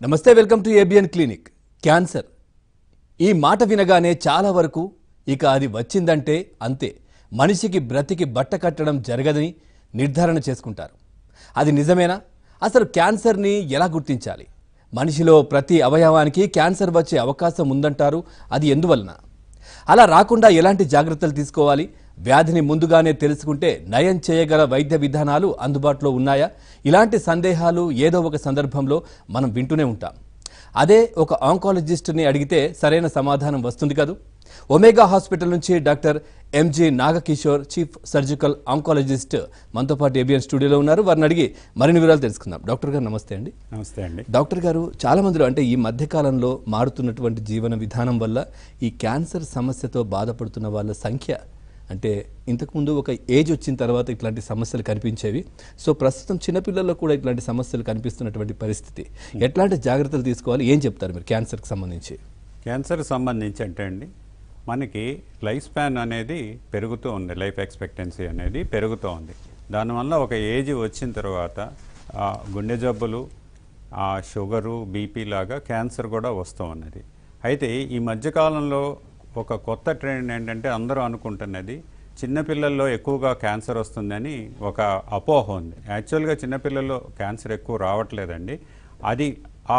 నమస్తే welcome to ABN clinic cancer ఈ మాట వినగానే చాలా వరకు ఇక అది వచ్చిందంటే అంతే మనిషికి బ్రతికి బట్ట కట్టడం జరగదని నిర్ధారణ చేసుకుంటారు అది నిజమేనా అసలు క్యాన్సర్ని ఎలా గుర్తించాలి మనిషిలో ప్రతి అవయవానికి క్యాన్సర్ వచ్చే అవకాశం ఉందంటారు అది ఎందువలన అలా రాకుండా ఎలాంటి జాగ్రత్తలు తీసుకోవాలి వ్యాధిని ముందుగానే తెలుసుకుంటే నయం చేయగల వైద్య విధానాలు అందుబాటులో ఉన్నాయా ఇలాంటి సందేహాలు ఏదో ఒక సందర్భంలో మనం వింటూనే ఉంటాం అదే ఒక ఆంకాలజిస్ట్ని అడిగితే సరైన సమాధానం వస్తుంది కదూ ఒమేగా హాస్పిటల్ నుంచి doctor M G Nagakishore chief surgical oncologist మనతో పాటు ఏబిఎన్ స్టూడియోలో ఉన్నారు వారిని అడిగి మరిన్ని వివరాలు తెలుసుకుందాం డాక్టర్ గారు నమస్తే అండి నమస్తే అండి డాక్టర్ గారు చాలా మందిలో అంటే ఈ మధ్యకాలంలో మారుతున్నటువంటి జీవన విధానం వల్ల ఈ క్యాన్సర్ సమస్యతో బాధపడుతున్న వాళ్ళ సంఖ్య అంటే ఇంతకుముందు ఒక ఏజ్ వచ్చిన తర్వాత ఇట్లాంటి సమస్యలు కనిపించేవి సో ప్రస్తుతం చిన్నపిల్లల్లో కూడా ఇట్లాంటి సమస్యలు కనిపిస్తున్నటువంటి పరిస్థితి ఎట్లాంటి జాగ్రత్తలు తీసుకోవాలి ఏం చెప్తారు మీరు క్యాన్సర్కి సంబంధించి క్యాన్సర్ సంబంధించి అంటే అండి మనకి లైఫ్ స్పాన్ అనేది పెరుగుతూ ఉంది లైఫ్ ఎక్స్పెక్టెన్సీ అనేది పెరుగుతూ ఉంది దానివల్ల ఒక ఏజ్ వచ్చిన తర్వాత ఆ గుండె జబ్బులు ఆ షుగరు బీపీ లాగా క్యాన్సర్ కూడా వస్తూ ఉన్నది అయితే ఈ మధ్యకాలంలో ఒక కొత్త ట్రెండ్ ఏంటంటే అందరూ అనుకుంటున్నది చిన్నపిల్లల్లో ఎక్కువగా క్యాన్సర్ వస్తుందని ఒక అపోహ ఉంది యాక్చువల్గా చిన్నపిల్లల్లో క్యాన్సర్ ఎక్కువ రావట్లేదండి అది ఆ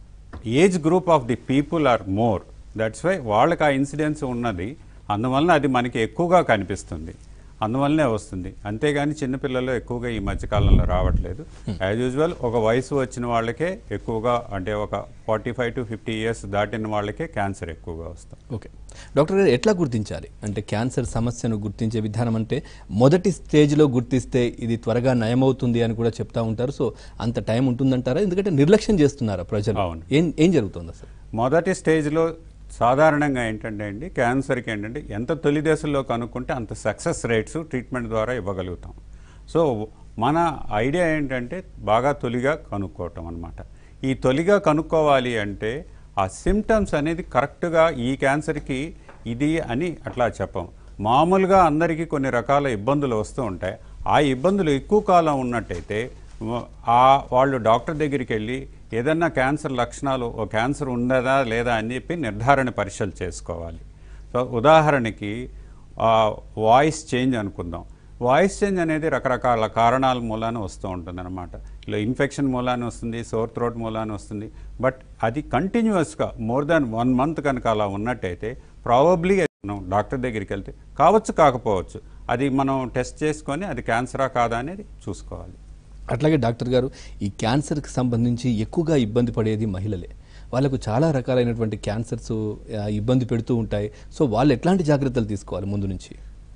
age group of the people are more that's why వాళ్ళకి ఆ ఇన్సిడెన్స్ ఉన్నది అందువలన అది మనకి ఎక్కువగా కనిపిస్తుంది అందువల్లనే వస్తుంది అంతేగాని చిన్నపిల్లలు ఎక్కువగా ఈ మధ్యకాలంలో రావట్లేదు యాజ్ యూజువల్ ఒక వయసు వచ్చిన వాళ్ళకే ఎక్కువగా అంటే ఒక forty five to fifty years దాటిన వాళ్ళకే క్యాన్సర్ ఎక్కువగా వస్తుంది ఓకే డాక్టర్ గారు ఎట్లా గుర్తించాలి అంటే క్యాన్సర్ సమస్యను గుర్తించే విధానం అంటే మొదటి స్టేజ్లో గుర్తిస్తే ఇది త్వరగా నయమవుతుంది అని కూడా చెప్తా ఉంటారు సో అంత టైం ఉంటుందంటారా ఎందుకంటే నిర్లక్ష్యం చేస్తున్నారా ప్రజలు అవును. ఏం ఏం జరుగుతుంది అసలు మొదటి స్టేజ్లో సాధారణంగా ఏంటంటే అండి క్యాన్సర్కి ఏంటంటే ఎంత తొలి దశలో కనుక్కుంటే అంత సక్సెస్ రేట్స్ ట్రీట్మెంట్ ద్వారా ఇవ్వగలుగుతాం సో మన ఐడియా ఏంటంటే బాగా తొలిగా కనుక్కోవటం అనమాట ఈ తొలిగా కనుక్కోవాలి అంటే ఆ సిమ్టమ్స్ అనేది కరెక్ట్గా ఈ క్యాన్సర్కి ఇది అని అట్లా చెప్పం మామూలుగా అందరికీ కొన్ని రకాల ఇబ్బందులు వస్తూ ఉంటాయి ఆ ఇబ్బందులు ఎక్కువ కాలం ఉన్నట్టయితే వ- ఆ వాళ్ళు డాక్టర్ దగ్గరికి వెళ్ళి ఏదన్నా క్యాన్సర్ లక్షణాలు ఓ క్యాన్సర్ ఉన్నదా లేదా అని చెప్పి నిర్ధారణ పరీక్షలు చేసుకోవాలి సో ఉదాహరణకి ఆ, వాయిస్ చేంజ్ అనుకుందాం వాయిస్ చేంజ్ అనేది రకరకాల కారణాల మూలాన వస్తూ ఉంటుంది అనమాట ఇలా ఇన్ఫెక్షన్ మూలాన వస్తుంది సోర్ థ్రోట్ మూలాన వస్తుంది బట్ అది కంటిన్యూస్గా మోర్ దాన్ వన్ మంత్ కనుక అలా ఉన్నట్టయితే ప్రాబబ్లీ మనం డాక్టర్ దగ్గరికి వెళ్తే కావచ్చు కాకపోవచ్చు అది మనం టెస్ట్ చేసుకొని అది క్యాన్సరా కాదా అనేది చూసుకోవాలి అట్లాగే డాక్టర్ గారు ఈ క్యాన్సర్కి సంబంధించి ఎక్కువగా ఇబ్బంది పడేది మహిళలే వాళ్ళకు చాలా రకాలైనటువంటి క్యాన్సర్స్ ఆ, ఇబ్బంది పెడుతూ ఉంటాయి సో వాళ్ళు ఎట్లాంటి జాగ్రత్తలు తీసుకోవాలి ముందు నుంచి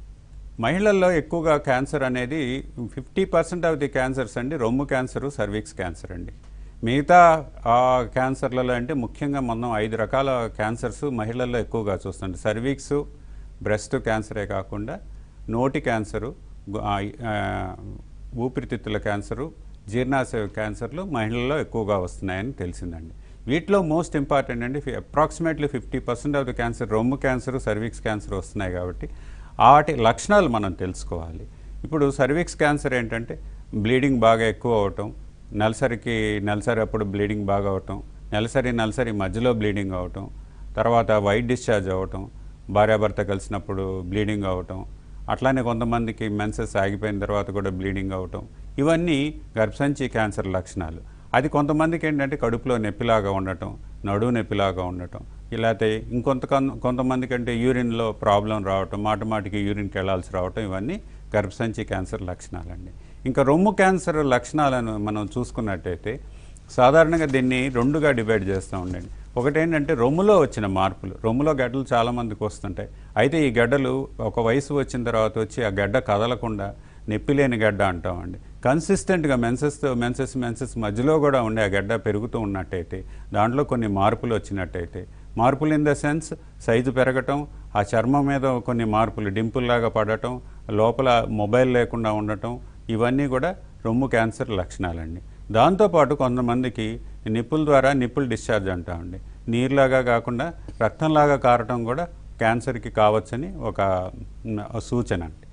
మహిళల్లో ఎక్కువగా క్యాన్సర్ అనేది fifty percent of the cancers అండి రొమ్ము క్యాన్సరు సర్వీక్స్ క్యాన్సర్ అండి మిగతా ఆ క్యాన్సర్లలో అంటే ముఖ్యంగా మనం ఐదు రకాల క్యాన్సర్స్ మహిళల్లో ఎక్కువగా చూస్తుంది సర్వీక్స్ బ్రెస్ట్ క్యాన్సరే కాకుండా నోటి క్యాన్సరు గు- ఆ, ఆ, ఊపిరితిత్తుల క్యాన్సరు జీర్ణాశయ క్యాన్సర్లు మహిళల్లో ఎక్కువగా వస్తున్నాయని తెలిసిందండి వీటిలో మోస్ట్ ఇంపార్టెంట్ అండి approximately fifty percent of the cancer రొమ్ము క్యాన్సర్ సర్వీక్స్ క్యాన్సర్ వస్తున్నాయి కాబట్టి వాటి లక్షణాలు మనం తెలుసుకోవాలి ఇప్పుడు సర్వీక్స్ క్యాన్సర్ ఏంటంటే బ్లీడింగ్ బాగా ఎక్కువ అవటం నెలసరికి నెలసరి అప్పుడు బ్లీడింగ్ బాగా అవటం నెలసరి నెలసరి మధ్యలో బ్లీడింగ్ అవటం తర్వాత వైట్ డిశ్చార్జ్ అవ్వటం భార్యాభర్త కలిసినప్పుడు బ్లీడింగ్ అవటం అట్లానే కొంతమందికి మెన్సెస్ ఆగిపోయిన తర్వాత కూడా బ్లీడింగ్ అవటం ఇవన్నీ గర్భసంచి క్యాన్సర్ లక్షణాలు అది కొంతమందికి ఏంటంటే కడుపులో నొప్పిలాగా ఉండటం నడువు నొప్పిలాగా ఉండటం ఇలాతే ఇంకొంత కన్- కొంతమందికి అంటే యూరిన్లో ప్రాబ్లం రావటం మాట మాటికి యూరిన్కి వెళ్ళాల్సి రావటం ఇవన్నీ గర్భసంచి క్యాన్సర్ లక్షణాలండి ఇంకా రొమ్ము క్యాన్సర్ లక్షణాలను మనం చూసుకున్నట్టయితే సాధారణంగా దీన్ని రెండుగా డివైడ్ చేస్తూ ఉండండి ఒకటి ఏంటంటే రొమ్ములో వచ్చిన మార్పులు రొమ్ములో గడ్డలు చాలామందికి వస్తుంటాయి అయితే ఈ గడ్డలు ఒక వయసు వచ్చిన తర్వాత వచ్చి ఆ గడ్డ కదలకుండా నొప్పి లేని గడ్డ అంటామండి కన్సిస్టెంట్గా మెన్సెస్ మెన్సెస్ మెన్సెస్ మధ్యలో కూడా ఉండే ఆ గడ్డ పెరుగుతూ ఉన్నట్టయితే దాంట్లో కొన్ని మార్పులు వచ్చినట్టయితే మార్పులు ఇన్ ద సెన్స్ సైజు పెరగటం ఆ చర్మం మీద కొన్ని మార్పులు డింపుల్ లాగా పడటం లోపల మొబైల్ లేకుండా ఉండటం ఇవన్నీ కూడా రొమ్ము క్యాన్సర్ లక్షణాలండి దాంతోపాటు కొంతమందికి నిప్పుల ద్వారా నిప్పుల్ డిశ్చార్జ్ అంటామండి నీరులాగా కాకుండా రక్తంలాగా కారటం కూడా క్యాన్సర్కి కావచ్చని ఒక మ్, సూచన అండి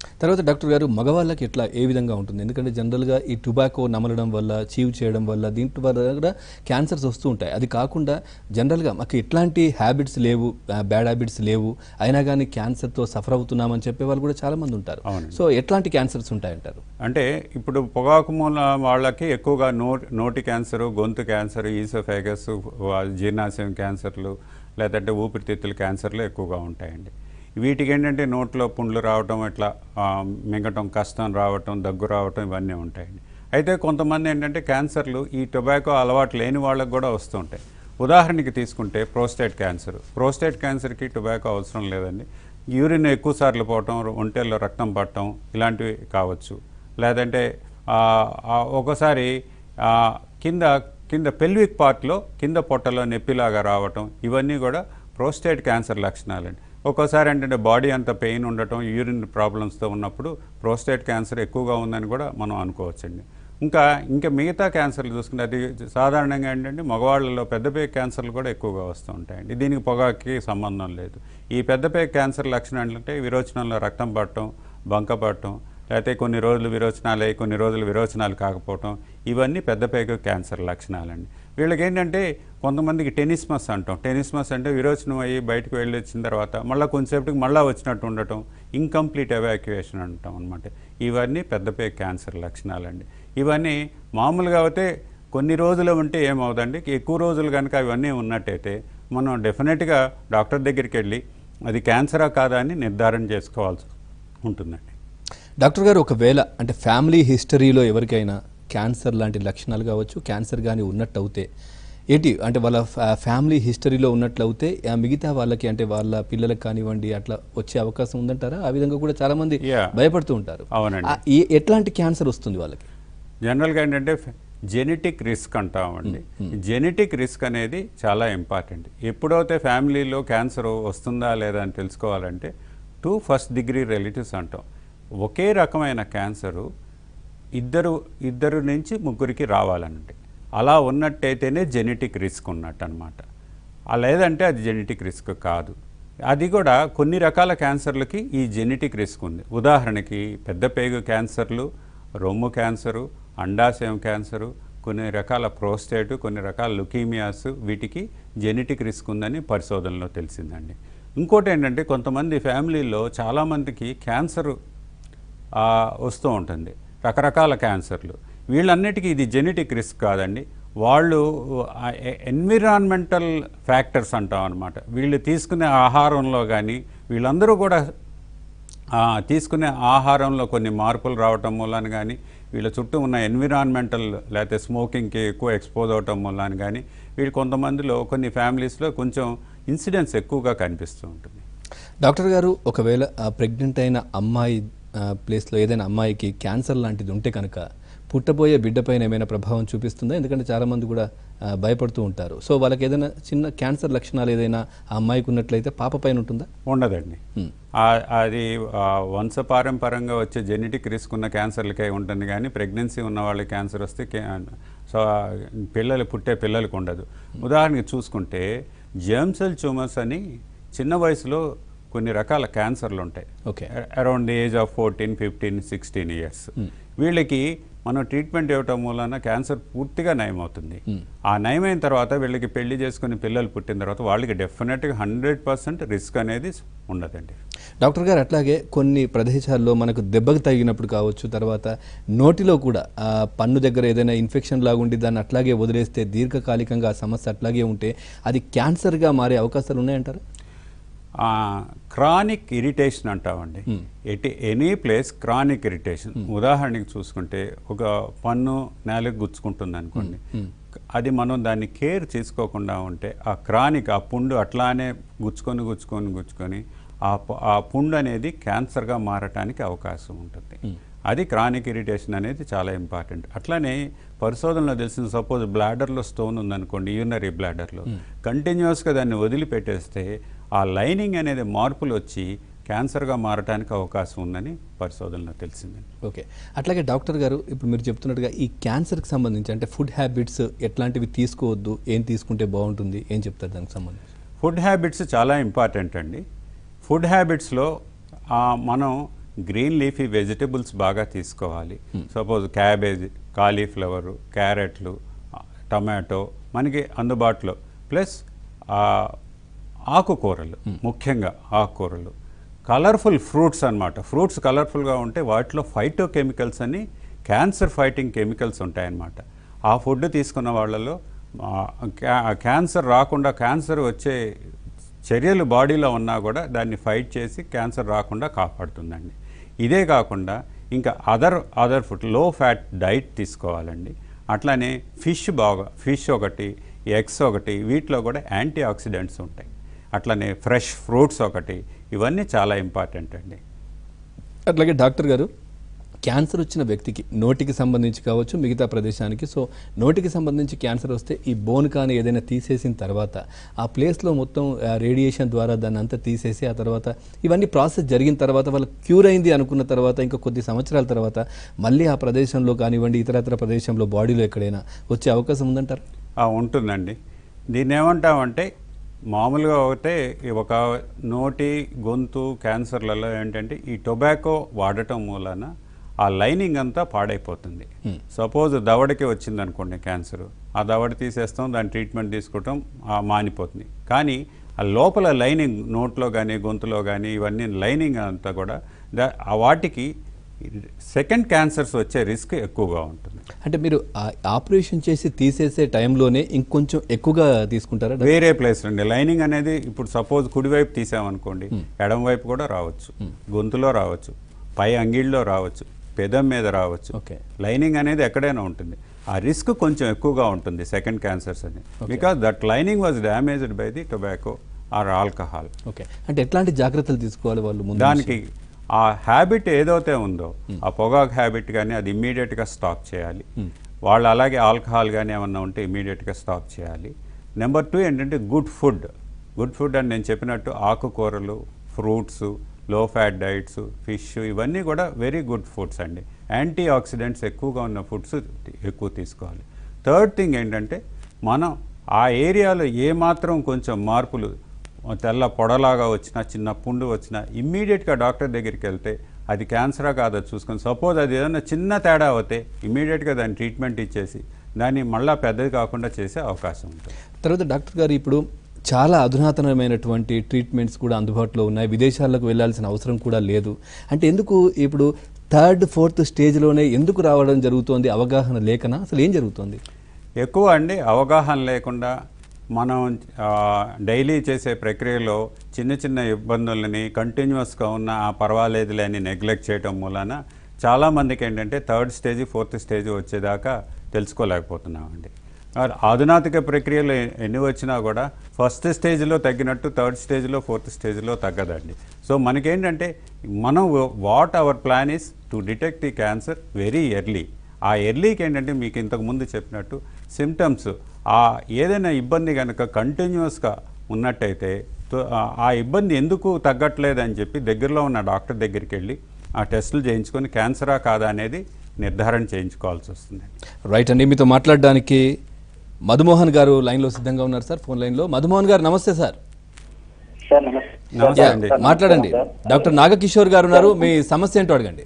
తర్వాత డాక్టర్ గారు మగవాళ్ళకి ఎట్లా ఏ విధంగా ఉంటుంది ఎందుకంటే జనరల్గా ఈ టొబాకో నమలడం వల్ల చీవ్ చేయడం వల్ల దీంట్ వల్ల కూడా క్యాన్సర్స్ వస్తూ ఉంటాయి అది కాకుండా జనరల్గా మాకు ఎట్లాంటి హ్యాబిట్స్ లేవు బ్యాడ్ హ్యాబిట్స్ లేవు అయినా కానీ క్యాన్సర్తో సఫర్ అవుతున్నామని చెప్పే వాళ్ళు కూడా చాలా మంది ఉంటారు అవునండి. సో ఎట్లాంటి క్యాన్సర్స్ ఉంటాయంటారు అంటే ఇప్పుడు పొగాకు మూల వాళ్ళకి ఎక్కువగా నో నోటి క్యాన్సరు గొంతు క్యాన్సర్ ఈసోఫాగస్ జీర్ణాశయం క్యాన్సర్లు లేదంటే ఊపిరితిత్తుల క్యాన్సర్లు ఎక్కువగా ఉంటాయండి వీటికి ఏంటంటే నోట్లో పుండ్లు రావటం ఇట్లా ఆ, మింగటం కష్టం రావటం దగ్గు రావటం ఇవన్నీ ఉంటాయండి అయితే కొంతమంది ఏంటంటే క్యాన్సర్లు ఈ టొబాకో అలవాటు లేని వాళ్ళకి కూడా వస్తూ ఉంటాయి ఉదాహరణకి తీసుకుంటే ప్రోస్టేట్ క్యాన్సర్ ప్రోస్టేట్ క్యాన్సర్కి టొబాకో అవసరం లేదండి యూరిన్ ఎక్కువ సార్లు పోవటం ఒంటెల్లో రక్తం పట్టడం ఇలాంటివి కావచ్చు లేదంటే ఆ, ఆ, ఒకసారి ఆ, కింద కింద పెల్విక్ పార్ట్లో కింద పొట్టలో నొప్పిలాగా రావటం ఇవన్నీ కూడా ప్రోస్టేట్ క్యాన్సర్ లక్షణాలండి ఒక్కోసారి ఏంటంటే బాడీ అంత పెయిన్ ఉండటం యూరిన్ ప్రాబ్లమ్స్తో ఉన్నప్పుడు ప్రోస్టేట్ క్యాన్సర్ ఎక్కువగా ఉందని కూడా మనం అనుకోవచ్చండి ఇంకా ఇంకా మిగతా క్యాన్సర్లు చూసుకుంటే అది సాధారణంగా ఏంటంటే మగవాళ్ళలో పెద్దపేక క్యాన్సర్లు కూడా ఎక్కువగా వస్తూ ఉంటాయండి దీనికి పొగాకి సంబంధం లేదు ఈ పెద్దపేక క్యాన్సర్ లక్షణాలు అంటే విరోచనంలో రక్తం పట్టడం బంక పట్టడం లేకపోతే కొన్ని రోజులు విరోచనాలు అయ్యి కొన్ని రోజులు విరోచనాలు కాకపోవటం ఇవన్నీ పెద్దపేక క్యాన్సర్ లక్షణాలండి వీళ్ళకి ఏంటంటే కొంతమందికి టెనిస్మస్ అంటాం టెనిస్మస్ అంటే విరోచనం అయ్యి బయటకు వెళ్ళి వచ్చిన తర్వాత మళ్ళీ కొంతసేపటికి మళ్ళీ వచ్చినట్టు ఉండటం ఇంకంప్లీట్ ఎవాక్యుయేషన్ అంటాం అనమాట ఇవన్నీ పెద్దపేక క్యాన్సర్ లక్షణాలండి ఇవన్నీ మామూలుగా అయితే కొన్ని రోజులు ఉంటే ఏమవుదండి ఎక్కువ రోజులు కనుక ఇవన్నీ ఉన్నట్టయితే మనం డెఫినెట్గా డాక్టర్ దగ్గరికి వెళ్ళి అది క్యాన్సరా కాదా అని నిర్ధారణ చేసుకోవాల్సి ఉంటుందండి డాక్టర్ గారు ఒకవేళ అంటే ఫ్యామిలీ హిస్టరీలో ఎవరికైనా క్యాన్సర్ లాంటి లక్షణాలు కావచ్చు క్యాన్సర్ కానీ ఉన్నట్టు అవుతే ఏంటి అంటే వాళ్ళ ఫ్యా- ఫ్యామిలీ హిస్టరీలో ఉన్నట్లు అవుతే ఆ మిగతా వాళ్ళకి అంటే వాళ్ళ పిల్లలకు కానివ్వండి అట్లా వచ్చే అవకాశం ఉందంటారా ఆ విధంగా కూడా చాలా మంది Yeah. భయపడుతూ ఉంటారు అవునండి. ఆ, ఏ- ఎట్లాంటి క్యాన్సర్ వస్తుంది వాళ్ళకి జనరల్గా ఏంటంటే జెనెటిక్ రిస్క్ అంటామండి జెనెటిక్ రిస్క్ అనేది చాలా ఇంపార్టెంట్ ఎప్పుడైతే ఫ్యామిలీలో క్యాన్సర్ వస్తుందా లేదా అని తెలుసుకోవాలంటే టూ ఫస్ట్ డిగ్రీ రిలేటివ్స్ అంటాం ఒకే రకమైన క్యాన్సరు ఇద్దరు ఇద్దరు నుంచి ముగ్గురికి రావాలంటే అలా ఉన్నట్టయితేనే జెనెటిక్ రిస్క్ ఉన్నట్టు అనమాట లేదంటే అది జెనెటిక్ రిస్క్ కాదు అది కూడా కొన్ని రకాల క్యాన్సర్లకి ఈ జెనెటిక్ రిస్క్ ఉంది ఉదాహరణకి పెద్ద పేగు క్యాన్సర్లు రొమ్ము క్యాన్సరు అండాశయం క్యాన్సరు కొన్ని రకాల ప్రోస్టేట్ కొన్ని రకాల లుకీమియాస్ వీటికి జెనెటిక్ రిస్క్ ఉందని పరిశోధనలో తెలిసిందండి ఇంకోటి ఏంటంటే కొంతమంది ఫ్యామిలీలో చాలామందికి క్యాన్సర్ ఆ, వస్తూ ఉంటుంది రకరకాల క్యాన్సర్లు వీళ్ళన్నిటికీ ఇది జెనెటిక్ రిస్క్ కాదండి వాళ్ళు ఎన్విరాన్మెంటల్ ఫ్యాక్టర్స్ అంటాం అనమాట వీళ్ళు తీసుకునే ఆహారంలో కానీ వీళ్ళందరూ కూడా ఆ, తీసుకునే ఆహారంలో కొన్ని మార్పులు రావటం మూలాన కానీ వీళ్ళ చుట్టూ ఉన్న ఎన్విరాన్మెంటల్ లేకపోతే స్మోకింగ్కి ఎక్కువ ఎక్స్పోజ్ అవటం మూలాన కానీ వీళ్ళు కొంతమందిలో కొన్ని ఫ్యామిలీస్లో కొంచెం ఇన్సిడెన్స్ ఎక్కువగా కనిపిస్తూ ఉంటుంది డాక్టర్ గారు ఒకవేళ ప్రెగ్నెంట్ అయిన అమ్మాయి ఆ, ప్లేస్లో ఏదైనా అమ్మాయికి క్యాన్సర్ లాంటిది ఉంటే కనుక పుట్టబోయే బిడ్డపైన ఏమైనా ప్రభావం చూపిస్తుందా ఎందుకంటే చాలామంది కూడా ఆ, భయపడుతూ ఉంటారు సో వాళ్ళకి ఏదైనా చిన్న క్యాన్సర్ లక్షణాలు ఏదైనా ఆ అమ్మాయికి ఉన్నట్లయితే పాప పైన ఉంటుందా ఉండదండి Hmm. ఆ- అది ఆ, వంశపారంపరంగా వచ్చే జెనెటిక్ రిస్క్ ఉన్న క్యాన్సర్లకే ఉంటుంది కానీ ప్రెగ్నెన్సీ ఉన్న వాళ్ళకి క్యాన్సర్ వస్తే కే- సో ఆ పిల్లలు పుట్టే పిల్లలకు ఉండదు ఉదాహరణకి చూసుకుంటే జెర్మ్ సెల్ ట్యూమర్స్ అని చిన్న వయసులో కొన్ని రకాల క్యాన్సర్లు ఉంటాయి okay around the age of fourteen fifteen sixteen years వీళ్ళకి మనం ట్రీట్మెంట్ ఇవ్వటం మూలన క్యాన్సర్ పూర్తిగా నయమవుతుంది ఆ నయమైన తర్వాత వీళ్ళకి పెళ్లి చేసుకుని పిల్లలు పుట్టిన తర్వాత వాళ్ళకి డెఫినెట్గా హండ్రెడ్ పర్సెంట్ రిస్క్ అనేది ఉండదండి డాక్టర్ గారు అట్లాగే కొన్ని ప్రదేశాల్లో మనకు దెబ్బకు తగినప్పుడు కావచ్చు తర్వాత నోటిలో కూడా ఆ పన్ను దగ్గర ఏదైనా ఇన్ఫెక్షన్ లాగుండి దాన్ని అట్లాగే వదిలేస్తే దీర్ఘకాలికంగా ఆ సమస్య అట్లాగే ఉంటే అది క్యాన్సర్గా మారే అవకాశాలు ఉన్నాయంటారా క్రానిక్ ఇరిటేషన్ అంటామండి at any place chronic irritation ఉదాహరణకి చూసుకుంటే ఒక పన్ను నేలకు గుచ్చుకుంటుంది అనుకోండి అది మనం దాన్ని కేర్ తీసుకోకుండా ఉంటే ఆ క్రానిక్ ఆ పుండు అట్లానే గుచ్చుకొని గుచ్చుకొని గుచ్చుకొని ఆ పు- ఆ పుండు అనేది క్యాన్సర్గా మారటానికి అవకాశం ఉంటుంది అది క్రానిక్ ఇరిటేషన్ అనేది చాలా ఇంపార్టెంట్ అట్లానే పరిశోధనలో తెలిసిన సపోజ్ బ్లాడర్లో స్టోన్ ఉందనుకోండి యూనరీ బ్లాడర్లో కంటిన్యూస్గా దాన్ని వదిలిపెట్టేస్తే ఆ లైనింగ్ అనేది మార్పులు వచ్చి క్యాన్సర్గా మారటానికి అవకాశం ఉందని పరిశోధనలో తెలిసిందండి ఓకే అట్లాగే డాక్టర్ గారు ఇప్పుడు మీరు చెప్తున్నట్టుగా ఈ క్యాన్సర్కి సంబంధించి అంటే ఫుడ్ హ్యాబిట్స్ ఎట్లాంటివి తీసుకోవద్దు ఏం తీసుకుంటే బాగుంటుంది ఏం చెప్తారు దానికి సంబంధించి ఫుడ్ హ్యాబిట్స్ చాలా ఇంపార్టెంట్ అండి ఫుడ్ హ్యాబిట్స్లో మనం గ్రీన్ లీఫీ వెజిటబుల్స్ బాగా తీసుకోవాలి సపోజ్ క్యాబేజ్ కాలీఫ్లవరు క్యారెట్లు టమాటో మనకి అందుబాటులో ప్లస్ ఆకుకూరలు ముఖ్యంగా ఆకుకూరలు కలర్ఫుల్ ఫ్రూట్స్ అన్నమాట ఫ్రూట్స్ కలర్ఫుల్గా ఉంటే వాటిలో ఫైటో కెమికల్స్ అని క్యాన్సర్ ఫైటింగ్ కెమికల్స్ ఉంటాయన్నమాట ఆ ఫుడ్ తీసుకున్న వాళ్ళలో ఆ, క్యా- క్యాన్సర్ రాకుండా క్యాన్సర్ వచ్చే చర్యలు బాడీలో ఉన్నా కూడా దాన్ని ఫైట్ చేసి క్యాన్సర్ రాకుండా కాపాడుతుందండి ఇదే కాకుండా ఇంకా other other food low fat diet తీసుకోవాలండి అట్లానే ఫిష్ బాగా ఫిష్ ఒకటి ఎగ్స్ ఒకటి వీటిలో కూడా యాంటీ ఆక్సిడెంట్స్ ఉంటాయి అట్లనే ఫ్రెష్ ఫ్రూట్స్ ఒకటి ఇవన్నీ చాలా ఇంపార్టెంట్ అండి అట్లాగే డాక్టర్ గారు క్యాన్సర్ వచ్చిన వ్యక్తికి నోటికి సంబంధించి కావచ్చు మిగతా ప్రదేశానికి సో నోటికి సంబంధించి క్యాన్సర్ వస్తే ఈ బోన్ కానీ ఏదైనా తీసేసిన తర్వాత ఆ ప్లేస్లో మొత్తం రేడియేషన్ ద్వారా దాన్ని అంతా తీసేసి ఆ తర్వాత ఇవన్నీ ప్రాసెస్ జరిగిన తర్వాత వాళ్ళు క్యూర్ అయింది అనుకున్న తర్వాత ఇంకా కొద్ది సంవత్సరాల తర్వాత మళ్ళీ ఆ ప్రదేశంలో కానివ్వండి ఇతరత్ర ప్రదేశంలో బాడీలో ఎక్కడైనా వచ్చే అవకాశం ఉందంటారు ఆ, ఉంటుందండి దీన్ని ఏమంటామంటే మామూలుగా అయితే ఈ ఒక నోటి గొంతు క్యాన్సర్లలో ఏంటంటే ఈ టొబాకో వాడటం మూలన ఆ లైనింగ్ అంతా పాడైపోతుంది సపోజ్ దవడకి వచ్చింది అనుకోండి క్యాన్సర్ ఆ దవడ తీసేస్తాం దాని ట్రీట్మెంట్ తీసుకోవటం ఆ మానిపోతుంది కానీ ఆ లోపల లైనింగ్ నోట్లో కానీ గొంతులో కానీ ఇవన్నీ లైనింగ్ అంతా కూడా దా- ఆ వాటికి సెకండ్ క్యాన్సర్స్ వచ్చే రిస్క్ ఎక్కువగా ఉంటుంది అంటే మీరు ఆ ఆపరేషన్ చేసి తీసేసే టైంలోనే ఇంకొంచెం ఎక్కువగా తీసుకుంటారా వేరే ప్లేస్ అండి లైనింగ్ అనేది ఇప్పుడు సపోజ్ కుడివైపు తీసామనుకోండి ఎడం వైపు కూడా రావచ్చు గొంతులో రావచ్చు పై అంగిళ్ళలో రావచ్చు పెదం మీద రావచ్చు ఓకే లైనింగ్ అనేది ఎక్కడైనా ఉంటుంది ఆ రిస్క్ కొంచెం ఎక్కువగా ఉంటుంది సెకండ్ క్యాన్సర్స్ అని because that lining was damaged by the tobacco or alcohol okay అంటే ఎట్లాంటి జాగ్రత్తలు తీసుకోవాలి వాళ్ళు ముందు దానికి ఆ హ్యాబిట్ ఏదైతే ఉందో ఆ పొగాకు హ్యాబిట్ కానీ అది ఇమ్మీడియట్గా స్టాప్ చేయాలి వాళ్ళు అలాగే ఆల్కహాల్ కానీ ఏమన్నా ఉంటే ఇమ్మీడియట్గా స్టాప్ చేయాలి నెంబర్ టూ ఏంటంటే గుడ్ ఫుడ్ గుడ్ ఫుడ్ అని నేను చెప్పినట్టు ఆకుకూరలు ఫ్రూట్స్ లో ఫ్యాట్ డైట్స్ ఫిష్ ఇవన్నీ కూడా వెరీ గుడ్ ఫుడ్స్ అండి యాంటీ ఆక్సిడెంట్స్ ఎక్కువగా ఉన్న ఫుడ్స్ ఎక్కువ తీసుకోవాలి థర్డ్ థింగ్ ఏంటంటే మనం ఆ ఏరియాలో ఏమాత్రం కొంచెం మార్పులు తెల్ల పొడలాగా వచ్చినా చిన్న పుండు వచ్చినా ఇమ్మీడియట్గా డాక్టర్ దగ్గరికి వెళ్తే అది క్యాన్సరా కాదో చూసుకొని సపోజ్ అది ఏదైనా చిన్న తేడా అవుతే ఇమ్మీడియట్గా దాని ట్రీట్మెంట్ ఇచ్చేసి దాన్ని మళ్ళా పెద్దది కాకుండా చేసే అవకాశం ఉంటుంది తర్వాత డాక్టర్ గారు ఇప్పుడు చాలా అధునాతనమైనటువంటి ట్రీట్మెంట్స్ కూడా అందుబాటులో ఉన్నాయి విదేశాలకు వెళ్ళాల్సిన అవసరం కూడా లేదు అంటే ఎందుకు ఇప్పుడు థర్డ్ ఫోర్త్ స్టేజ్లోనే ఎందుకు రావడం జరుగుతోంది అవగాహన లేకనా అసలు ఏం జరుగుతోంది ఎక్కువ అండి అవగాహన లేకుండా మనం ఆ, డైలీ చేసే ప్రక్రియలో చిన్న చిన్న ఇబ్బందులని కంటిన్యూస్గా ఉన్న ఆ పర్వాలేదులే అని నెగ్లెక్ట్ చేయటం మూలన చాలామందికి ఏంటంటే థర్డ్ స్టేజ్ ఫోర్త్ స్టేజ్ వచ్చేదాకా తెలుసుకోలేకపోతున్నామండి ఆ- ఆధునాతిక ప్రక్రియలు ఎ- ఎన్ని వచ్చినా కూడా ఫస్ట్ స్టేజ్లో తగ్గినట్టు థర్డ్ స్టేజ్లో ఫోర్త్ స్టేజ్లో తగ్గదండి సో మనకేంటంటే మనం what our plan is to detect the cancer very early ఆ ఎర్లీకి ఏంటంటే మీకు ఇంతకు ముందు చెప్పినట్టు సిమ్టమ్స్ ఆ ఏదైనా ఇబ్బంది కనుక కంటిన్యూస్గా ఉన్నట్టయితే తో- ఆ- ఆ ఇబ్బంది ఎందుకు తగ్గట్లేదని చెప్పి దగ్గరలో ఉన్న డాక్టర్ దగ్గరికి వెళ్ళి ఆ టెస్టులు చేయించుకొని క్యాన్సరా కాదా అనేది నిర్ధారణ చేయించుకోవాల్సి వస్తుంది రైట్ అండి మీతో మాట్లాడడానికి మధుమోహన్ గారు లైన్లో సిద్ధంగా ఉన్నారు సార్ ఫోన్ లైన్లో మధుమోహన్ గారు నమస్తే సార్ సార్ నమస్తే నమస్తే యా, అండి. సార్, మాట్లాడండి సార్. డాక్టర్ నాగకిషోర్ గారు ఉన్నారు మీ సమస్య ఏంటో అడగండి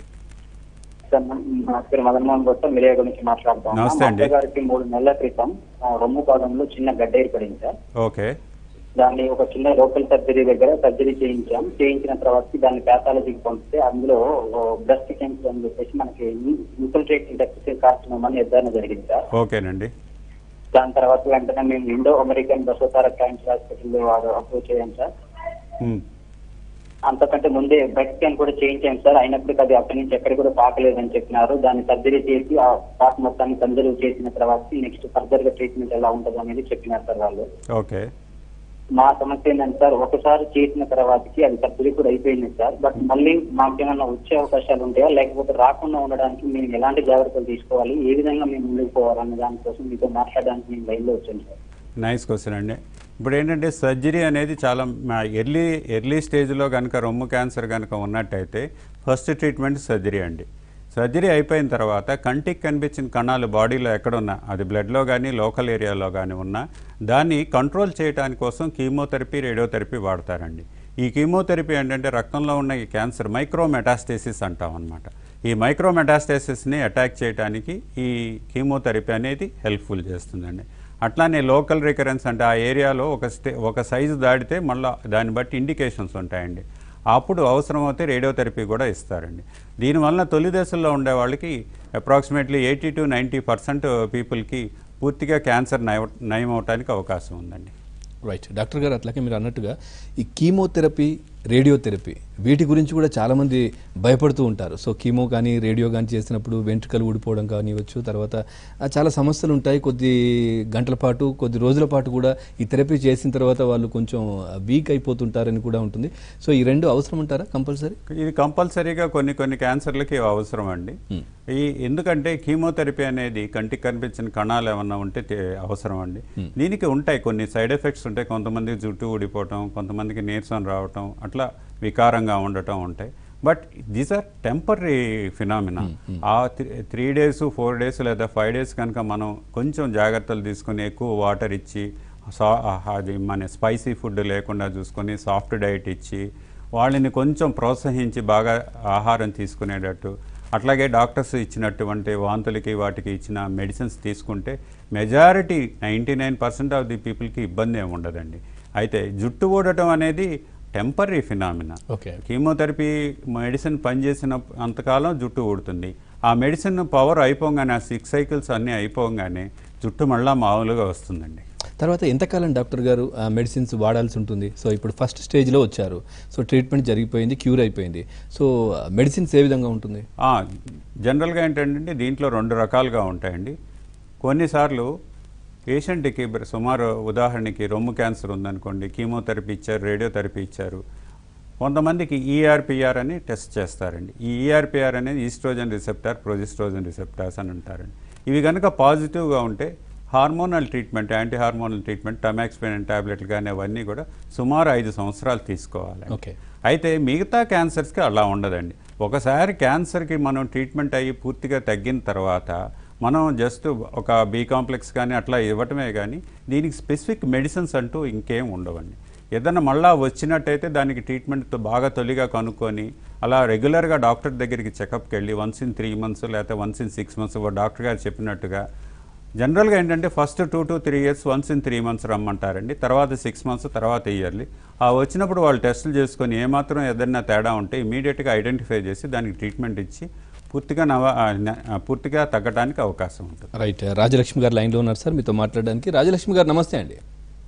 సార్ నా పేరు మదన్ మోహన్ గౌడ్ సార్ మిలియా గురించి మాట్లాడుతాం నమస్తే మా అండి. అత్తగారికి మూడు నెలల క్రితం ఆ, రొమ్ము పాదంలో చిన్న గడ్డ ఏర్పడింది సార్ ఓకే దాన్ని ఒక చిన్న లోకల్ సర్జరీ దగ్గర సర్జరీ చేయించాం చేయించిన తర్వాత దాన్ని ప్యాథాలజీకి పంపితే అందులో బ్రెస్ట్ క్యాన్సర్ అని చెప్పేసి మనకి ఇన్ఫిల్ట్రేటింగ్ డెక్సిల్ కార్సినోమా అని నిర్ధారణ జరిగింది సార్ ఓకేనండి దాని తర్వాత వెంటనే మేము ఇండో అమెరికన్ బసోతార క్యాన్సర్ హాస్పిటల్లో అప్రోచ్ అయ్యాం సార్ ఉమ్. అంతకంటే ముందే బ్రెస్ట్ స్కాన్ కూడా చేయించాం సార్ అయినప్పటికీ అది అక్కడి నుంచి ఎక్కడ కూడా పాకలేదని చెప్పినారు దాన్ని సర్జరీ చేసి ఆ పాక మొత్తాన్ని కన్జర్వ్ చేసిన తర్వాత నెక్స్ట్ ఫర్దర్ గా ట్రీట్మెంట్ ఎలా ఉంటుంది అనేది చెప్పినారు సార్ వాళ్ళు ఓకే మా సమస్య ఏంటంటే సార్ ఒకసారి చేసిన తర్వాతకి అది సర్జరీ కూడా అయిపోయింది సార్ బట్ మళ్ళీ మాకేమైనా వచ్చే అవకాశాలు ఉంటాయా లేకపోతే రాకుండా ఉండడానికి మేము ఎలాంటి జాగ్రత్తలు తీసుకోవాలి ఏ విధంగా మేము ముందుకు పోవాలన్న దానికోసం మీతో మాట్లాడడానికి మేము లైన్లో వచ్చాను సార్ నైస్ క్వశ్చన్ అండి ఇప్పుడు ఏంటంటే సర్జరీ అనేది చాలా ఎర్లీ ఎర్లీ స్టేజ్లో కనుక రొమ్ము క్యాన్సర్ కనుక ఉన్నట్టయితే ఫస్ట్ ట్రీట్మెంట్ సర్జరీ అండి సర్జరీ అయిపోయిన తర్వాత కంటికి కనిపించిన కణాలు బాడీలో ఎక్కడున్నా అది బ్లడ్లో కానీ లోకల్ ఏరియాలో కానీ ఉన్నా దాన్ని కంట్రోల్ చేయడానికి కోసం కీమోథెరపీ రేడియోథెరపీ వాడతారండి ఈ కీమోథెరపీ ఏంటంటే రక్తంలో ఉన్న ఈ క్యాన్సర్ మైక్రో మెటాస్టేసిస్ అంటాం అనమాట ఈ మైక్రో మెటాస్టేసిస్ని అటాక్ చేయడానికి ఈ కీమోథెరపీ అనేది హెల్ప్ఫుల్ చేస్తుందండి అట్లానే లోకల్ రికరెన్స్ అంటే ఆ ఏరియాలో ఒక స్టే ఒక సైజు దాటితే మళ్ళీ దాన్ని బట్టి ఇండికేషన్స్ ఉంటాయండి అప్పుడు అవసరమైతే రేడియోథెరపీ కూడా ఇస్తారండి దీనివల్ల తొలి దశల్లో ఉండే వాళ్ళకి approximately eighty to ninety percent పీపుల్కి పూర్తిగా క్యాన్సర్ నయం నయం అవడానికి అవకాశం ఉందండి రైట్ డాక్టర్ గారు అట్లాగే మీరు అన్నట్టుగా ఈ కీమోథెరపీ రేడియోథెరపీ వీటి గురించి కూడా చాలామంది భయపడుతూ ఉంటారు సో కీమో కానీ రేడియో కానీ చేసినప్పుడు వెంట్రుకలు ఊడిపోవడం కానివ్వచ్చు తర్వాత ఆ, చాలా సమస్యలు ఉంటాయి కొద్ది గంటల పాటు కొద్ది రోజుల పాటు కూడా ఈ థెరపీ చేసిన తర్వాత వాళ్ళు కొంచెం వీక్ అయిపోతుంటారని కూడా ఉంటుంది సో ఈ రెండు అవసరం ఉంటారా కంపల్సరీ ఇది కంపల్సరీగా కొన్ని కొన్ని క్యాన్సర్లకి ఇవి అవసరం అండి ఈ ఎందుకంటే కీమోథెరపీ అనేది కంటికి కనిపించిన కణాలు ఏమన్నా ఉంటే తే- అవసరం అండి దీనికి ఉంటాయి కొన్ని సైడ్ ఎఫెక్ట్స్ ఉంటాయి కొంతమందికి జుట్టు ఊడిపోవటం కొంతమందికి నీరసం రావటం అట్లా వికారంగా ఉండటం ఉంటాయి but these are temporary phenomena ఆ త్రీ డేస్ ఫోర్ డేస్ లేదా ఫైవ్ డేస్ కనుక మనం కొంచెం జాగ్రత్తలు తీసుకొని ఎక్కువ వాటర్ ఇచ్చి సా అది మన స్పైసీ ఫుడ్ లేకుండా చూసుకొని సాఫ్ట్ డైట్ ఇచ్చి వాళ్ళని కొంచెం ప్రోత్సహించి బాగా ఆహారం తీసుకునేటట్టు అట్లాగే డాక్టర్స్ ఇచ్చినటువంటి వాంతులకి వాటికి ఇచ్చిన మెడిసిన్స్ తీసుకుంటే majority ninety nine percent of the పీపుల్కి ఇబ్బంది ఏమి ఉండదండి అయితే జుట్టు ఊడటం అనేది temporary phenomena okay chemotherapy medicine పనిచేసిన అంతకాలం జుట్టు ఊడుతుంది ఆ మెడిసిన్ పవర్ అయిపోగానే ఆ సిక్స్ సైకిల్స్ అన్నీ అయిపోగానే జుట్టు మళ్ళా మామూలుగా వస్తుందండి తర్వాత ఎంతకాలం డాక్టర్ గారు ఆ మెడిసిన్స్ వాడాల్సి ఉంటుంది సో ఇప్పుడు ఫస్ట్ స్టేజ్లో వచ్చారు సో ట్రీట్మెంట్ జరిగిపోయింది క్యూర్ అయిపోయింది సో మెడిసిన్స్ ఏ విధంగా ఉంటుంది ఆ, జనరల్గా ఏంటంటే దీంట్లో రెండు రకాలుగా ఉంటాయండి కొన్నిసార్లు పేషెంట్కి బ- సుమారు ఉదాహరణకి రొమ్ము క్యాన్సర్ ఉందనుకోండి కీమోథెరపీ ఇచ్చారు రేడియోథెరపీ ఇచ్చారు కొంతమందికి ఈఆర్పిఆర్ అని టెస్ట్ చేస్తారండి ఈ ఈఆర్పిఆర్ అనేది ఈస్ట్రోజన్ రిసెప్టార్ ప్రొజిస్ట్రోజన్ రిసెప్టార్స్ అని అంటారండి ఇవి కనుక పాజిటివ్గా ఉంటే hormonal treatment anti hormonal treatment tamoxifen టాబ్లెట్లు కానీ అవన్నీ కూడా సుమారు ఐదు సంవత్సరాలు తీసుకోవాలి ఓకే అయితే మిగతా క్యాన్సర్స్కి అలా ఉండదండి ఒకసారి క్యాన్సర్కి మనం ట్రీట్మెంట్ అయ్యి పూర్తిగా తగ్గిన తర్వాత మనం జస్ట్ ఒక బీ కాంప్లెక్స్ కానీ అట్లా ఇవ్వటమే కానీ దీనికి స్పెసిఫిక్ మెడిసిన్స్ అంటూ ఇంకేం ఉండవండి ఏదన్నా మళ్ళా వచ్చినట్టయితే దానికి ట్రీట్మెంట్ బాగా తొలిగా కనుక్కొని అలా రెగ్యులర్గా డాక్టర్ దగ్గరికి చెకప్కి వెళ్ళి వన్స్ ఇన్ త్రీ మంత్స్ లేకపోతే once in six months doctor గారు చెప్పినట్టుగా జనరల్గా ఏంటంటే first two to three years once in three months రమ్మంటారండి తర్వాత సిక్స్ మంత్స్ తర్వాత ఇయర్లీ ఆ వచ్చినప్పుడు వాళ్ళు టెస్టులు చేసుకొని ఏమాత్రం ఏదైనా తేడా ఉంటే ఇమీడియట్గా ఐడెంటిఫై చేసి దానికి ట్రీట్మెంట్ ఇచ్చి పూర్తిగా నవ ఆ, న- ఆ, పూర్తిగా తగ్గడానికి అవకాశం ఉంటుంది రైట్ రాజలక్ష్మి గారు లైన్లో ఉన్నారు సార్ మీతో మాట్లాడడానికి రాజలక్ష్మి గారు నమస్తే అండి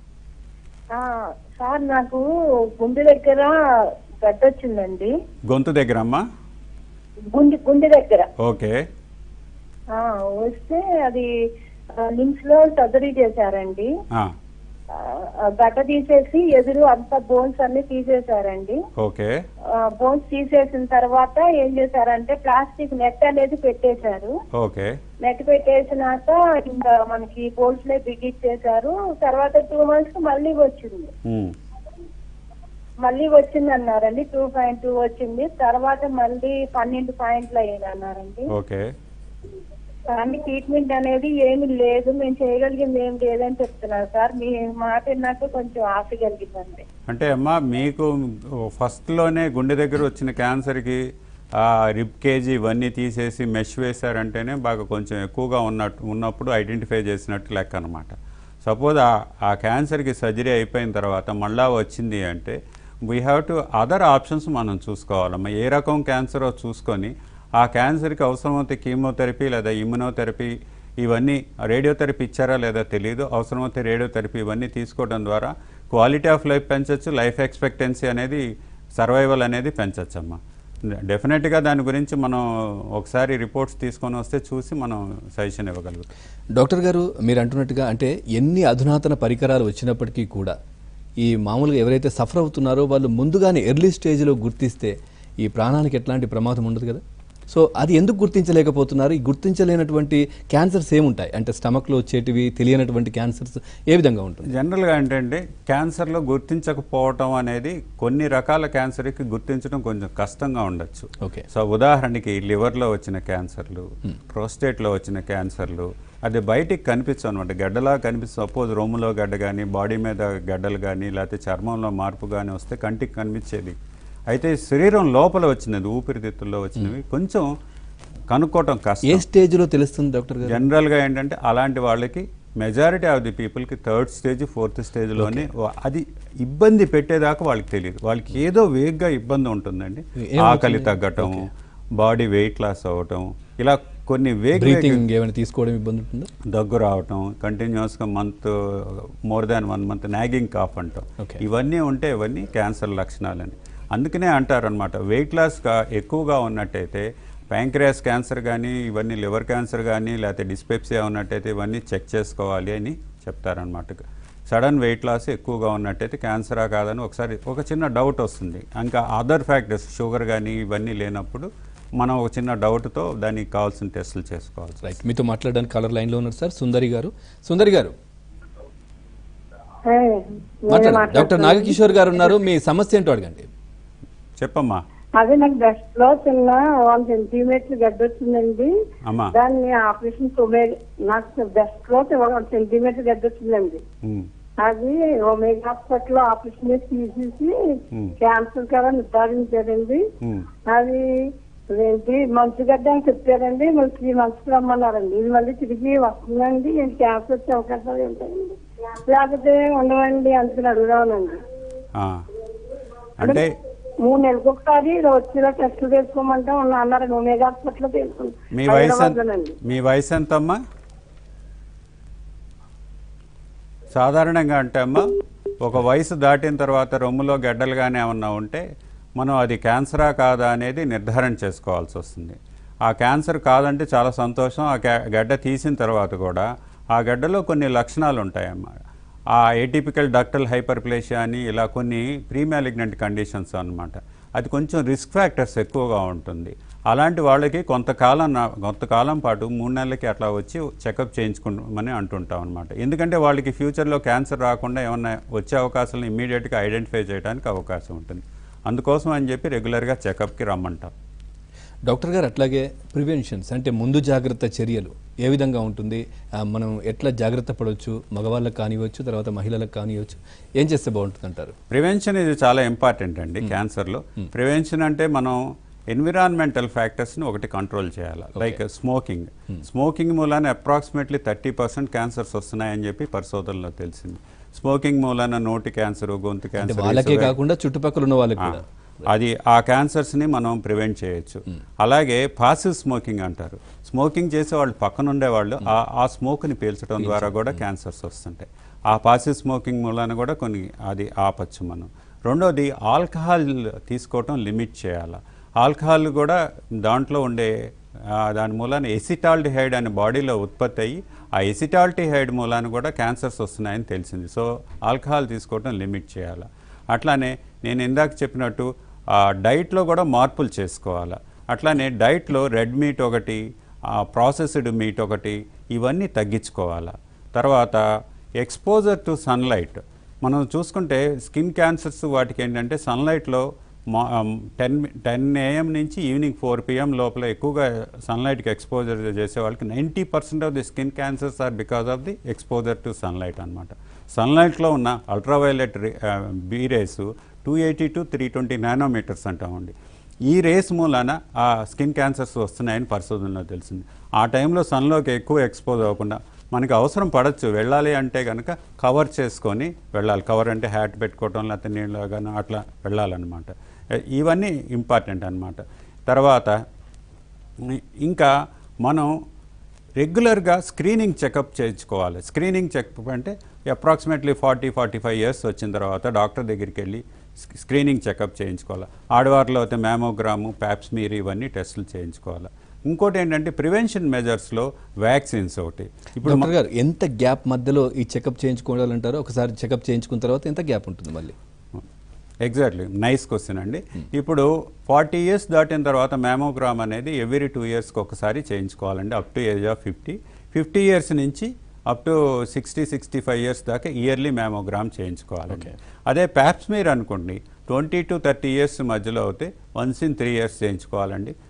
ఆ, సార్ నాకు గుండె దగ్గర గడ్డ వచ్చిందండి గొంతు దగ్గర అమ్మా గుండె గుండె దగ్గర ఓకే ఆ, వస్తే అది లిమ్స్ లో సర్జరీ చేశారండి ఆ, ఆ, ఆ గడ్డ తీసేసి ఎదురు అంత బోన్స్ అన్ని తీసేశారండి ఓకే బోన్స్ తీసేసిన తర్వాత ఏం చేశారంటే ప్లాస్టిక్ నెట్ అనేది పెట్టేశారు ఓకే నెట్ పెట్టేసినాక ఇంకా మనకి బోన్స్ నే బిగించేశారు తర్వాత టూ మంత్స్ మళ్ళీ వచ్చింది ఉమ్, మళ్ళీ వచ్చింది అన్నారండి టూ పాయింట్ టూ వచ్చింది తర్వాత మళ్ళీ పన్నెండు పాయింట్లు అయ్యింది అన్నారండి ఓకే కానీ ట్రీట్మెంట్ అనేది ఏమి లేదు మేము చేయగలిగింది ఏం లేదని చెప్తున్నారు సార్ మీ మాట నాకు కొంచెం ఆశ కలిగిందండి అంటే అమ్మా మీకు ఫస్ట్లోనే గుండె దగ్గర వచ్చిన క్యాన్సర్కి ఆ రిబ్ కేజీ ఇవన్నీ తీసేసి మెష్ వేశారంటేనే బాగా కొంచెం ఎక్కువగా ఉన్నట్టు ఉన్నప్పుడు ఐడెంటిఫై చేసినట్టు లెక్క అనమాట సపోజ్ ఆ ఆ క్యాన్సర్కి సర్జరీ అయిపోయిన తర్వాత మళ్ళా వచ్చింది అంటే we have to other options మనం చూసుకోవాలమ్మా ఏ రకం క్యాన్సరో చూసుకొని ఆ క్యాన్సర్కి అవసరమైతే కీమోథెరపీ లేదా ఇమ్యునోథెరపీ ఇవన్నీ రేడియోథెరపీ ఇచ్చారా లేదా తెలియదు అవసరమైతే రేడియోథెరపీ ఇవన్నీ తీసుకోవడం ద్వారా క్వాలిటీ ఆఫ్ లైఫ్ పెంచవచ్చు లైఫ్ ఎక్స్పెక్టెన్సీ అనేది సర్వైవల్ అనేది పెంచవచ్చమ్మా డెఫినెట్గా దాని గురించి మనం ఒకసారి రిపోర్ట్స్ తీసుకొని వస్తే చూసి మనం సజెషన్ ఇవ్వగలుగుతాం డాక్టర్ గారు మీరు అంటున్నట్టుగా అంటే ఎన్ని అధునాతన పరికరాలు వచ్చినప్పటికీ కూడా ఈ మామూలుగా ఎవరైతే సఫర్ అవుతున్నారో వాళ్ళు ముందుగానే ఎర్లీ స్టేజ్లో గుర్తిస్తే ఈ ప్రాణానికి ఎట్లాంటి ప్రమాదం ఉండదు కదా సో అది ఎందుకు గుర్తించలేకపోతున్నారు ఈ గుర్తించలేనటువంటి క్యాన్సర్స్ ఏముంటాయి అంటే స్టమక్లో వచ్చేటివి తెలియనటువంటి క్యాన్సర్స్ ఏ విధంగా ఉంటుంది జనరల్గా ఏంటంటే క్యాన్సర్లో గుర్తించకపోవటం అనేది కొన్ని రకాల క్యాన్సర్కి గుర్తించడం కొంచెం కష్టంగా ఉండొచ్చు ఓకే సో ఉదాహరణకి లివర్లో వచ్చిన క్యాన్సర్లు ప్రోస్టేట్లో వచ్చిన క్యాన్సర్లు అది బయటికి కనిపించదు అనమాట గడ్డలా కనిపిస్తుంది సపోజ్ రొమ్ములో గడ్డ కానీ బాడీ మీద గడ్డలు కానీ లేకపోతే చర్మంలో మార్పు కానీ వస్తే కంటికి కనిపించేది అయితే శరీరం లోపల వచ్చినది ఊపిరితిత్తుల్లో వచ్చినవి కొంచెం కనుక్కోవటం ఏ కష్టం స్టేజ్లో తెలుస్తుంది డాక్టర్ గారు జనరల్గా ఏంటంటే అలాంటి వాళ్ళకి మెజారిటీ ఆఫ్ ది పీపుల్కి థర్డ్ స్టేజ్ ఫోర్త్ స్టేజ్లోనే అది ఇబ్బంది పెట్టేదాకా వాళ్ళకి తెలియదు వాళ్ళకి ఏదో వేగ్గా ఇబ్బంది ఉంటుందండి ఏమవుతుంది? ఆకలి తగ్గటం బాడీ వెయిట్ లాస్ అవ్వటం ఇలా కొన్ని వేగ్ బ్రీతింగ్ ఏమైనా తీసుకోవడం ఇబ్బంది ఉంటుందా దగ్గు రావటం కంటిన్యూస్గా month more than one month nagging cough అంటాం Okay. ఇవన్నీ ఉంటే ఇవన్నీ క్యాన్సర్ లక్షణాలని అందుకనే అంటారనమాట వెయిట్ లాస్గా ఎక్కువగా ఉన్నట్టయితే ప్యాంక్రియాస్ క్యాన్సర్ కానీ ఇవన్నీ లివర్ క్యాన్సర్ కానీ లేకపోతే డిస్పెప్సియా ఉన్నట్టయితే ఇవన్నీ చెక్ చేసుకోవాలి అని చెప్తారనమాట సడన్ వెయిట్ లాస్ ఎక్కువగా ఉన్నట్టయితే క్యాన్సరా కాదని ఒకసారి ఒక చిన్న డౌట్ వస్తుంది ఇంకా అదర్ ఫ్యాక్టర్స్ షుగర్ కానీ ఇవన్నీ లేనప్పుడు మనం ఒక చిన్న డౌట్తో దానికి కావాల్సిన టెస్టులు చేసుకోవాలి రైట్ మీతో మాట్లాడడానికి కలర్ లైన్లో ఉన్నారు సార్ సుందరి గారు సుందరి గారు మాట్లాడండి డాక్టర్ నాగకిషోర్ గారు ఉన్నారు మీ సమస్య ఏంటో అడగండి చెప్పమ్మా అదే నాకు బ్రెస్ట్ లో చిన్న వన్ సెంటీమీటర్ గడ్డ వచ్చిందండి అమ్మా దాన్ని ఆపరేషన్ తొమ్మిది నాకు బ్రెస్ట్ లో వన్ సెంటీమీటర్ గడ్డ వచ్చిందండి ఉమ్, అది ఒమేగా హాస్పిటల్ ఆపరేషన్ చేసి తీసేసి ఉమ్. క్యాన్సర్ కదా నిర్ధారించారండి ఉమ్. అది ఏంటి మంచు గడ్డ అని చెప్పారండి మళ్ళీ త్రీ మంత్స్ రమ్మన్నారండి ఇది మళ్ళీ తిరిగి వస్తుందండి ఏంటి క్యాన్సర్ వచ్చే అవకాశాలు ఉంటాయండి లేకపోతే ఉండవండి అందుకని అడుగుదామనండి ఆ. అంటే మూడు నెలలకు ఒకసారి ఇలా వచ్చేలా టెస్టులు చేసుకోమంటే ఉన్న అన్నారండి ఒమేగా హాస్పిటల్ తెలుసుకుంది మీ వయసు ఎంత- హైదరాబాద్లోనండి మీ వయసు ఎంతమ్మా సాధారణంగా అంటే అమ్మా ఒక వయసు దాటిన తర్వాత రొమ్ములో గడ్డలు కానీ ఏమన్నా ఉంటే మనం అది క్యాన్సరా కాదా అనేది నిర్ధారణ చేసుకోవాల్సి వస్తుంది ఆ క్యాన్సర్ కాదంటే చాలా సంతోషం ఆ గా- గడ్డ తీసిన తర్వాత కూడా ఆ గడ్డలో కొన్ని లక్షణాలు ఉంటాయమ్మా ఆ ఏటిపికల్ డక్టల్ హైపర్ప్లేషియా అని ఇలా కొన్ని ప్రీమాలిగ్నెంట్ కండిషన్స్ అన్నమాట అది కొంచెం రిస్క్ ఫ్యాక్టర్స్ ఎక్కువగా ఉంటుంది అలాంటి వాళ్ళకి కొంతకాలం నా- కొంతకాలం పాటు మూడు నెలలకి అట్లా వచ్చి చెకప్ చేయించుకోమని అంటుంటాం అనమాట ఎందుకంటే వాళ్ళకి ఫ్యూచర్లో క్యాన్సర్ రాకుండా ఏమన్నా వచ్చే అవకాశాలను ఇమీడియట్గా ఐడెంటిఫై చేయడానికి అవకాశం ఉంటుంది అందుకోసం అని చెప్పి రెగ్యులర్గా చెకప్కి రమ్మంటాం డాక్టర్ గారు అట్లాగే ప్రివెన్షన్స్ అంటే ముందు జాగ్రత్త చర్యలు ఏ విధంగా ఉంటుంది ఆ, మనం ఎట్లా జాగ్రత్త పడవచ్చు మగవాళ్ళకి కానివ్వచ్చు తర్వాత మహిళలకు కానివ్వచ్చు ఏం చేస్తే బాగుంటుంది అంటారు ప్రివెన్షన్ ఇది చాలా ఇంపార్టెంట్ అండి క్యాన్సర్లో ప్రివెన్షన్ అంటే మనం ఎన్విరాన్మెంటల్ ఫ్యాక్టర్స్ని ఒకటి కంట్రోల్ చేయాలి లైక్ స్మోకింగ్ స్మోకింగ్ మూలాన అప్రాక్సిమేట్లీ థర్టీ పర్సెంట్ క్యాన్సర్స్ వస్తున్నాయని చెప్పి పరిశోధనలో తెలిసింది స్మోకింగ్ మూలాన నోటి క్యాన్సర్ గొంతు అంటే క్యాన్సర్ వాళ్ళకే కాకుండా చుట్టుపక్కల ఉన్న వాళ్ళకి కూడా అది ఆ క్యాన్సర్స్ని మనం ప్రివెంట్ చేయొచ్చు అలాగే పాసివ్ స్మోకింగ్ అంటారు స్మోకింగ్ చేసే వాళ్ళు పక్కన ఉండేవాళ్ళు ఆ ఆ స్మోక్ని పీల్చడం ద్వారా కూడా క్యాన్సర్స్ వస్తుంటాయి ఆ పాసివ్ స్మోకింగ్ మూలాన కూడా కొన్ని అది ఆపచ్చు మనం రెండోది ఆల్కహాల్ తీసుకోవటం లిమిట్ చేయాలి ఆల్కహాల్ కూడా దాంట్లో ఉండే ఆ, దాని మూలాన ఎసిటాల్డిహైడ్ అనే బాడీలో ఉత్పత్తి అయ్యి ఆ ఎసిటాల్డిహైడ్ మూలాన కూడా క్యాన్సర్స్ వస్తున్నాయని తెలిసింది సో ఆల్కహాల్ తీసుకోవటం లిమిట్ చేయాలి అట్లానే నేను ఇందాక చెప్పినట్టు ఆ డైట్లో కూడా మార్పులు చేసుకోవాలి అట్లానే డైట్లో రెడ్ మీట్ ఒకటి ప్రాసెస్డ్ మీట్ ఒకటి ఇవన్నీ తగ్గించుకోవాలి తర్వాత ఎక్స్పోజర్ టు సన్లైట్ మనం చూసుకుంటే స్కిన్ క్యాన్సర్స్ వాటికి ఏంటంటే సన్లైట్లో మా టెన్ టెన్ ఏఎం నుంచి ఈవినింగ్ ఫోర్ పిఎం లోపల ఎక్కువగా సన్లైట్కి ఎక్స్పోజర్ చేసే వాళ్ళకి ninety percent of the skin cancers are because of the exposure to sunlight అనమాట సన్లైట్లో ఉన్న ultraviolet B rays two eighty to three twenty nanometers అంటామండి ఈ రేస్ మూలాన ఆ స్కిన్ క్యాన్సర్స్ వస్తున్నాయని పరిశోధనలో తెలిసింది ఆ టైంలో సన్లోకి ఎక్కువ ఎక్స్పోజ్ అవ్వకుండా మనకి అవసరం పడచ్చు వెళ్ళాలి అంటే కనుక కవర్ చేసుకొని వెళ్ళాలి కవర్ అంటే హ్యాట్ పెట్టుకోవటం లేకపోతే నీళ్ళు కానీ అట్లా వెళ్ళాలన్నమాట ఎ- ఇవన్నీ ఇంపార్టెంట్ అన్నమాట తర్వాత ఇంకా మనం రెగ్యులర్గా స్క్రీనింగ్ చెకప్ చేయించుకోవాలి స్క్రీనింగ్ చెకప్ అంటే approximately forty forty five years వచ్చిన తర్వాత డాక్టర్ దగ్గరికి వెళ్ళి స్క్- స్క్రీనింగ్ చెకప్ చేయించుకోవాలి ఆడవారిలో అయితే మ్యామోగ్రాము ప్యాప్స్మీర్ ఇవన్నీ టెస్టులు చేయించుకోవాలి ఇంకోటి ఏంటంటే ప్రివెన్షన్ మెజర్స్లో వ్యాక్సిన్స్ ఒకటి ఇప్పుడు డాక్టర్ గారు ఎంత గ్యాప్ మధ్యలో ఈ చెకప్ చేయించుకోవాలంటారో ఒకసారి చెకప్ చేయించుకున్న తర్వాత ఎంత గ్యాప్ ఉంటుంది మళ్ళీ ఎగ్జాక్ట్లీ నైస్ క్వశ్చన్ అండి ఇప్పుడు ఫార్టీ ఇయర్స్ దాటిన తర్వాత మ్యామోగ్రామ్ అనేది ఎవ్రీ టూ ఇయర్స్కి ఒకసారి చేయించుకోవాలండి up to age of fifty fifty years నుంచి up to sixty sixty five years దాకా ఇయర్లీ మ్యామోగ్రామ్ చేయించుకోవాలండి అదే ప్యాప్స్మీర్ అనుకోండి ట్వంటీ టు థర్టీ ఇయర్స్ మధ్యలో అయితే వన్స్ ఇన్ త్రీ ఇయర్స్ చేయించుకోవాలండి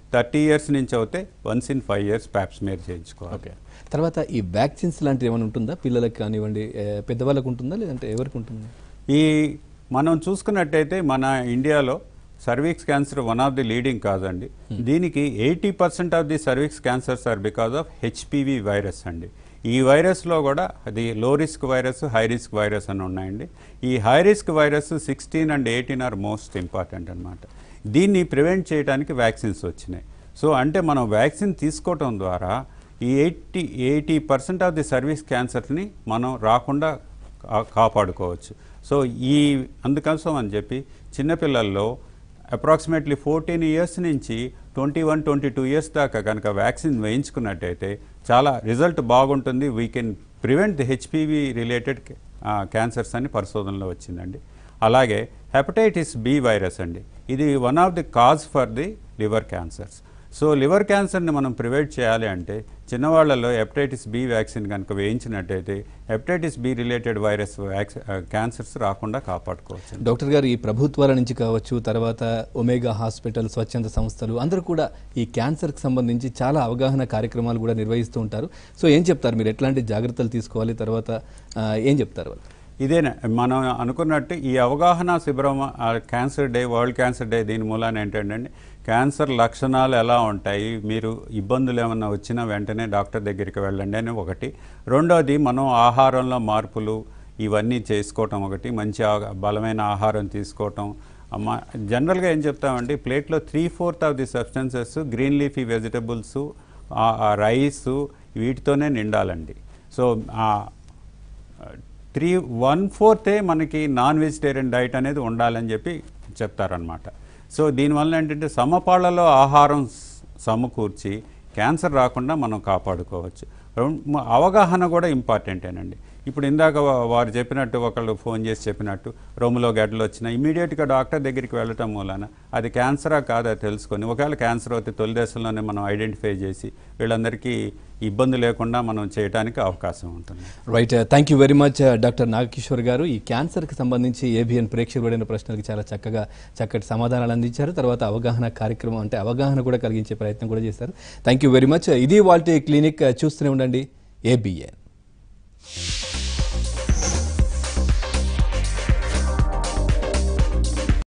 థర్టీ ఇయర్స్ నుంచి అయితే once in five years pap smear చేయించుకోవాలి ఓకే తర్వాత ఈ వ్యాక్సిన్స్ లాంటివి ఏమైనా ఉంటుందా పిల్లలకు కానివ్వండి ఏ, పెద్దవాళ్ళకు ఉంటుందా లేదంటే ఎవరికి ఉంటుంది ఈ మనం చూసుకున్నట్టయితే మన ఇండియాలో cervix cancer one of the leading కాదండి దీనికి eighty percent of the cervix cancers are because of HPV virus అండి ఈ వైరస్లో కూడా అది low risk virus high risk virus అని ఉన్నాయండి ఈ high risk virus sixteen and eighteen are most important అనమాట దీన్ని ప్రివెంట్ చేయడానికి వ్యాక్సిన్స్ వచ్చినాయి సో అంటే మనం వ్యాక్సిన్ తీసుకోవటం ద్వారా ఈ eighty eighty percent of the service క్యాన్సర్ని మనం రాకుండా కా- కాపాడుకోవచ్చు సో ఈ అందుకోసం అని చెప్పి చిన్నపిల్లల్లో అప్రాక్సిమేట్లీ ఫోర్టీన్ ఇయర్స్ నుంచి twenty one twenty two years దాకా కనుక వ్యాక్సిన్ వేయించుకున్నట్టయితే చాలా రిజల్ట్ బాగుంటుంది we can prevent the HPV related cancers అని పరిశోధనలో వచ్చిందండి అలాగే హెపటైటిస్ బి వైరస్ అండి ఇది one of the cause for the liver cancers so liver క్యాన్సర్ని మనం ప్రివెంట్ చేయాలి అంటే చిన్నవాళ్లలో హెపటైటిస్ బి వ్యాక్సిన్ కనుక వేయించినట్టయితే హెపటైటిస్ బి రిలేటెడ్ వైరస్ వ్యాక్సి క్యాన్సర్స్ రాకుండా కాపాడుకోవచ్చు డాక్టర్ గారు ఈ ప్రభుత్వాల నుంచి కావచ్చు తర్వాత ఒమేగా హాస్పిటల్ స్వచ్ఛంద సంస్థలు అందరూ కూడా ఈ క్యాన్సర్కి సంబంధించి చాలా అవగాహన కార్యక్రమాలు కూడా నిర్వహిస్తూ ఉంటారు సో ఏం చెప్తారు మీరు ఎట్లాంటి జాగ్రత్తలు తీసుకోవాలి తర్వాత ఆ, ఏం చెప్తారు వాళ్ళు ఇదేనా మనం అనుకున్నట్టు ఈ అవగాహన శిబిరం ఆ, cancer day world cancer day దీని మూలాన ఏంటంటే క్యాన్సర్ లక్షణాలు ఎలా ఉంటాయి మీరు ఇబ్బందులు ఏమన్నా వచ్చినా వెంటనే డాక్టర్ దగ్గరికి వెళ్ళండి అని ఒకటి రెండోది మనం ఆహారంలో మార్పులు ఇవన్నీ చేసుకోవటం ఒకటి మంచి ఆ- బలమైన ఆహారం తీసుకోవటం అమ్మ జనరల్గా ఏం చెప్తామంటే ప్లేట్లో three fourth of the substances green leafy vegetables rice వీటితోనే నిండాలండి సో ఆ త్రీ వన్ ఫోర్తే మనకి నాన్ వెజిటేరియన్ డైట్ అనేది ఉండాలని చెప్పి చెప్తారనమాట సో దీనివల్ల ఏంటంటే సమపాళ్లలో ఆహారం స- సమకూర్చి క్యాన్సర్ రాకుండా మనం కాపాడుకోవచ్చు రెం- మ- అవగాహన కూడా ఇంపార్టెంటేనండి ఇప్పుడు ఇందాక వా- వారు చెప్పినట్టు ఒకళ్ళు ఫోన్ చేసి చెప్పినట్టు రొమ్ములో గడ్డలు వచ్చినా ఇమీడియట్గా డాక్టర్ దగ్గరికి వెళ్ళటం మూలన అది క్యాన్సరా కాదా తెలుసుకొని ఒకవేళ క్యాన్సర్ అయితే తొలి దశలోనే మనం ఐడెంటిఫై చేసి వీళ్ళందరికీ ఇబ్బంది లేకుండా మనం చేయడానికి అవకాశం ఉంటుంది right thank you very much doctor Nagakishore గారు ఈ క్యాన్సర్కి సంబంధించి ఏబిఎన్ ప్రేక్షకులు అడిగిన ప్రశ్నలకు చాలా చక్కగా చక్కటి సమాధానాలు అందించారు తర్వాత అవగాహన కార్యక్రమం అంటే అవగాహన కూడా కలిగించే ప్రయత్నం కూడా చేశారు థ్యాంక్ యూ వెరీ మచ్ ఇది వాళ్ళ క్లినిక్ చూస్తూనే ఉండండి ఏబిఎన్